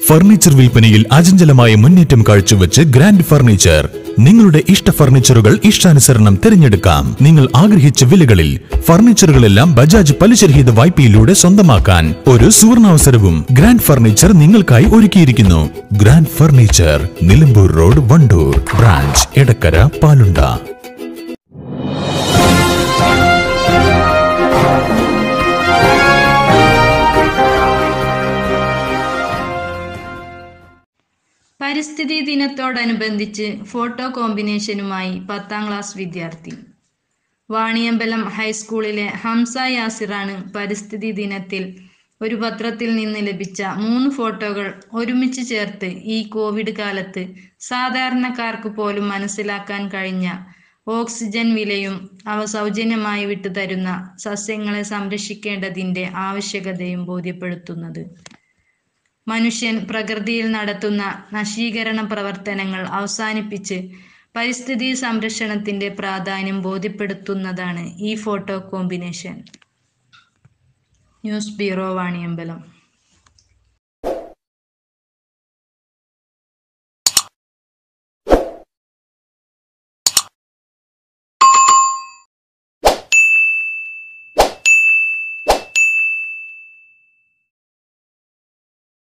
furniture വിൽപ്പനയിൽ അചഞ്ചലമായ മുന്നേറ്റം കാഴ്ചവെച്ച് ഗ്രാൻഡ് ഫർണിച്ചർ നിങ്ങളുടെ ഇഷ്ട ഫർണിച്ചറുകൾ ഇഷ്ടാനുസരണം തിരഞ്ഞെടുക്കാം നിങ്ങൾ ആഗ്രഹിച്ച വിലകളിൽ ഫർണിച്ചറുകളെല്ലാം ബജാജ് പലിശരഹിത വായ്പയിലൂടെ സ്വന്തമാക്കാൻ ഒരു സുവർണാവസരവും ഗ്രാൻഡ് ഫർണിച്ചർ നിങ്ങൾക്കായി ഒരുക്കിയിരിക്കുന്നു grand furniture Nilambur road Wandoor branch Edakkara Palunda പരിസ്ഥിതി ദിനത്തോടനുബന്ധിച്ച് ഫോട്ടോ കോമ്പിനേഷനുമായി പത്താം ക്ലാസ് വിദ്യാർത്ഥി വാണിയമ്പലം ഹൈസ്കൂളിലെ ഹംസ യാസിറാണ് പരിസ്ഥിതി ദിനത്തിൽ ഒരു പത്രത്തിൽ നിന്ന് ലഭിച്ച മൂന്ന് ഫോട്ടോകൾ ഒരുമിച്ച് ചേർത്ത് ഈ കോവിഡ് കാലത്ത് സാധാരണക്കാർക്ക് പോലും മനസ്സിലാക്കാൻ കഴിഞ്ഞ ഓക്സിജൻ വിലയും അവ സൗജന്യമായി വിട്ടുതരുന്ന സസ്യങ്ങളെ സംരക്ഷിക്കേണ്ടതിൻ്റെ ആവശ്യകതയും ബോധ്യപ്പെടുത്തുന്നത് മനുഷ്യൻ പ്രകൃതിയിൽ നടത്തുന്ന നശീകരണ പ്രവർത്തനങ്ങൾ അവസാനിപ്പിച്ച് പരിസ്ഥിതി സംരക്ഷണത്തിന്റെ പ്രാധാന്യം ബോധ്യപ്പെടുത്തുന്നതാണ് ഈ photo combination news bureau Vaniyambalam